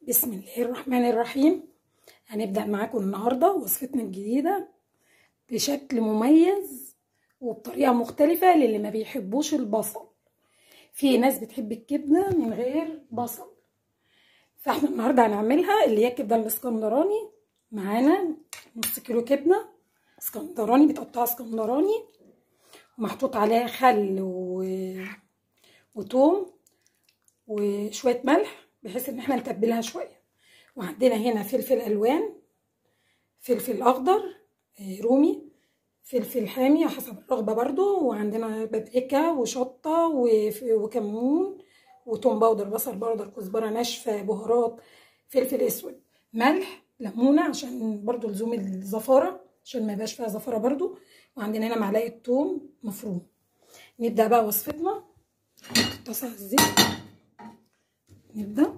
بسم الله الرحمن الرحيم هنبدأ معاكم النهاردة وصفتنا الجديدة بشكل مميز وبطريقة مختلفة للي ما بيحبوش البصل في ناس بتحب الكبدة من غير بصل فاحنا النهاردة هنعملها اللي هي الكبدة الاسكندراني معانا نص كيلو كبدة اسكندراني بتقطعها اسكندراني ومحطوط عليها خل و... وتوم وشوية ملح بحيث ان احنا نتبلها شوية وعندنا هنا فلفل الوان فلفل اخضر رومي فلفل حامي حسب الرغبة برضو وعندنا بابريكا وشطة وكمون وتوم باودر بصل باودر كزبرة ناشفة بهارات فلفل اسود ملح ليمونة عشان برضو لزوم الزفارة عشان ما يبقاش فيها زفارة برضو وعندنا هنا معلقة توم مفروم نبدأ بقى وصفتنا طاسة الزيت نبدأ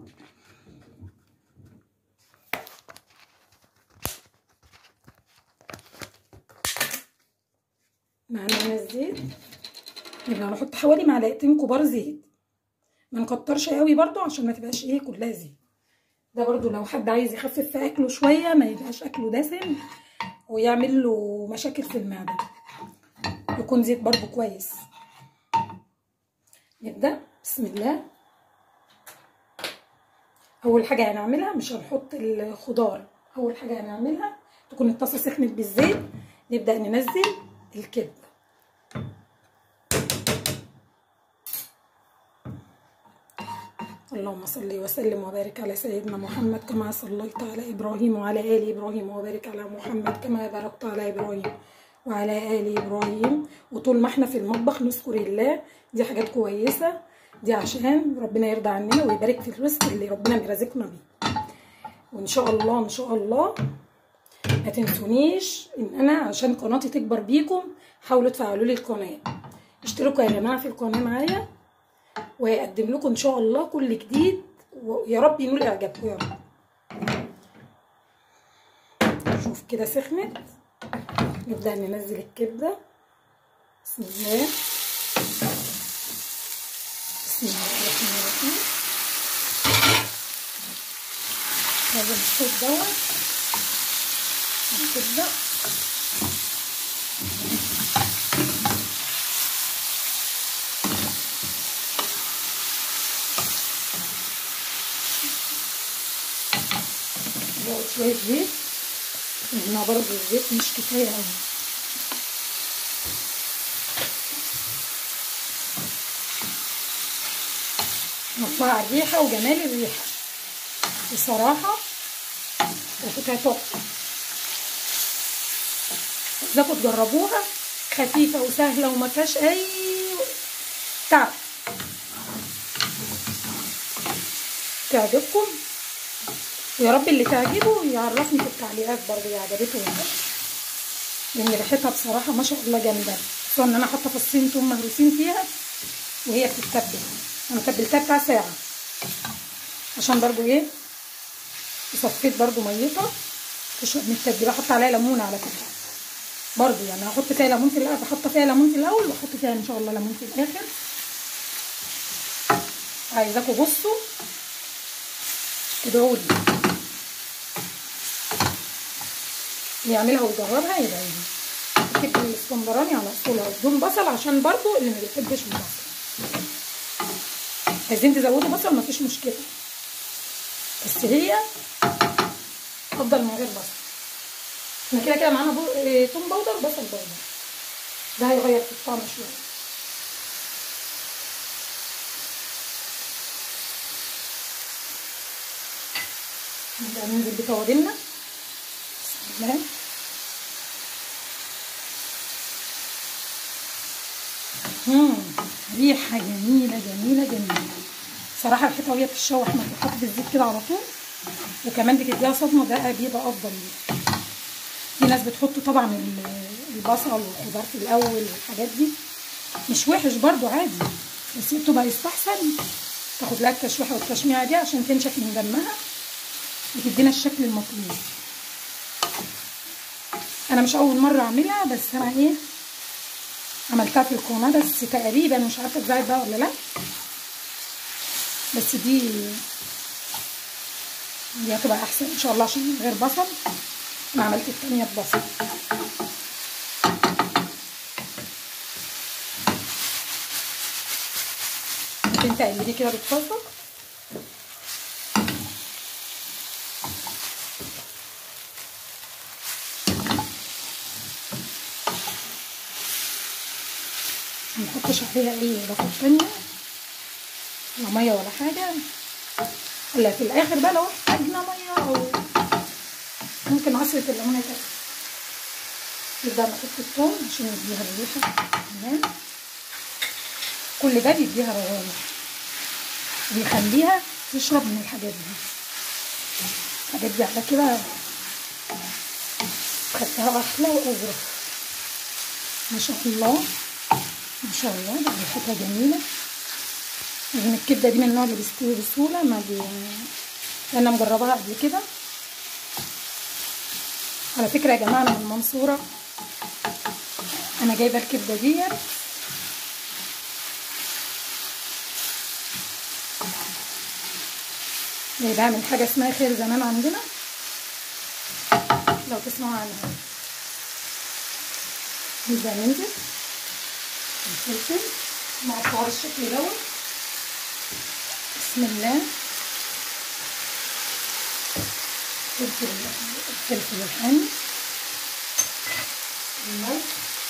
معانا هنا الزيت نبدأ نحط حوالي معلقتين كبار زيت ما نكترش قوي برضو عشان ما تبقاش ايه كلها زيت ده برضو لو حد عايز يخفف في اكله شويه ما يبقاش اكله دسم ويعمل له مشاكل في المعده يكون زيت برضو كويس نبدا بسم الله اول حاجه هنعملها مش هنحط الخضار اول حاجه هنعملها تكون الطاسه سخنت بالزيت نبدا ننزل الكبده اللهم صل وسلم وبارك على سيدنا محمد كما صليت على ابراهيم وعلى ال ابراهيم وبارك على محمد كما باركت على ابراهيم وعلى ال ابراهيم وطول ما احنا في المطبخ نذكر الله دي حاجات كويسه دي عشان ربنا يرضى عننا ويبارك في الرزق اللي ربنا بيرزقنا بيه وان شاء الله ان شاء الله ما تنسونيش ان انا عشان قناتي تكبر بيكم حاولوا تفعلوا لي القناه اشتركوا يا جماعه في القناه معايا ويقدم لكم ان شاء الله كل جديد ويا رب ينول اعجابكم يا رب شوف كده سخنت نبدا ننزل الكبده بسم الله بسم الله الرحمن الرحيم هذا الصوت دوت الكبده شوية زيت هنا برضو الزيت مش كفاية اوي نطلع الريحة وجمال الريحة بصراحة ريحتها تحفة عايزاكوا تجربوها خفيفة وسهلة وما فيهاش أي تعب تعجبكم ويا رب اللي تعجبه يعرفني في التعليقات برضه هي عجبته ولا لان ريحتها بصراحه ما شاء الله جامده خصوصا ان انا حاطه فصين توم مهروسين فيها وهي بتتبل انا تبلتها بتاع ساعه عشان برضه ايه وصفيت برضه ميتها تشرب من التتبيله احط عليها ليمون على فكره برضه يعني هحط فيها ليمون في الاول بحط فيها ليمون في الاول واحط فيها ان شاء الله ليمون في الاخر عايزاكم بصوا ادعوا لي يعملها ويجربها يبقى الكبده الاسكندراني على اصولها بدون بصل عشان برضو اللي ما بيحبش البصل عايزين تزودوا بصل مفيش مشكله بس هي افضل من غير بصل احنا كده كده معانا بو... اه... توم باودر بصل باودر ده هيغير في الطعم شويه نبدأ ننزل بتوابلنا بسم الله مم. ريحة جميلة جميلة جميلة صراحة ريحتها وهي بتتشوح ما بتتحط في الزيت كده على طول وكمان بتديها صدمة ده بيبقى أفضل ليها في ناس بتحط طبعا البصل والخضار في الأول والحاجات دي مش وحش برضو عادي بس بتبقى يستحسن تاخد لها التشويحة والتشميعة دي عشان تنشف من دمها وتدينا الشكل المطلوب انا مش اول مره اعملها بس انا ايه عملتها في القناه بس تقريبا مش عارفه اتذاعت بقى ولا لا بس دي دي هتبقى احسن ان شاء الله عشان من غير بصل انا عملت التانية ببصل ممكن تقلبيه كده بالصلصه منحطش عليها اي اضافات تانية لا ميه ولا حاجه الا في الاخر بقى لو احتاجنا ميه او ممكن عصره الليمونه كده نبدا نحط الثوم عشان يديها الريحه تمام كل ده بيديها روائح بيخليها تشرب من الحاجات دي الحاجات دي على كده خدتها احلى واظرف ما شاء الله ما شاء الله ده ريحتها جميله لان الكبده دي من النوع اللي بيستوي بسهوله ما بي انا مجرباها قبل كده على فكره يا جماعه انا من المنصوره انا جايبه الكبده ديت جايباها من حاجه اسمها خير زمان عندنا لو تسمعوا عنها نبدا ننزل الفلفل مقطعه بالشكل دوت بسم الله فلفل الفلفل الحامي الملح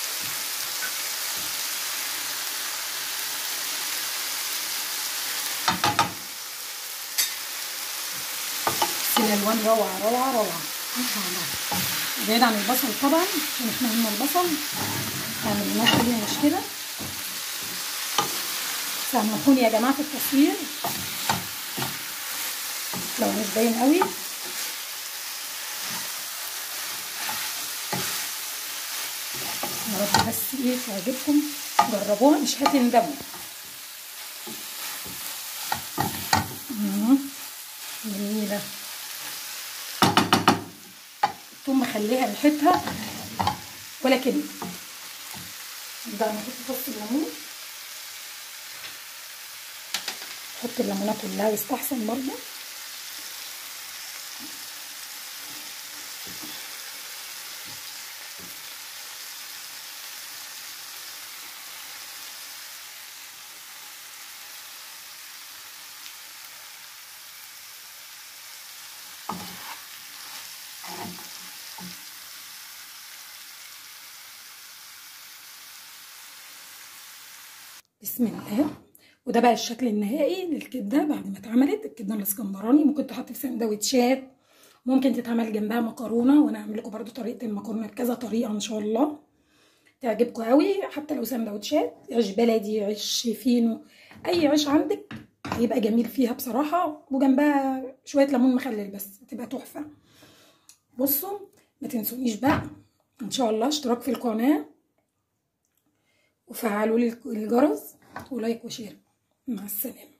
بس الالوان روعه روعه روعه بعيد عن البصل طبعا عشان احنا قلنا البصل عملناه خلينا مش كده سامحوني يا جماعه في التصوير لو مش باين قوي يا رب بس ايه تعجبكم جربوها مش هتندموا جميله ثم خليها ريحتها ولا كلمه نبدا نحط فص الليمون نحط الليمونه كلها يستحسن برضه بسم الله وده بقى الشكل النهائي للكبده بعد ما اتعملت الكبده الاسكندراني ممكن تحط في سندوتشات ممكن تتعمل جنبها مكرونه وانا هعمل لكم برده طريقه المكرونه بكذا طريقه ان شاء الله تعجبكم قوي حتى لو سندوتشات عيش بلدي عيش فينو اي عيش عندك هيبقى جميل فيها بصراحه وجنبها شويه ليمون مخلل بس هتبقى تحفه بصوا ما تنسونيش بقى ان شاء الله اشتراك في القناه وفعلوا لي الجرس ولايك وشير مع السلامه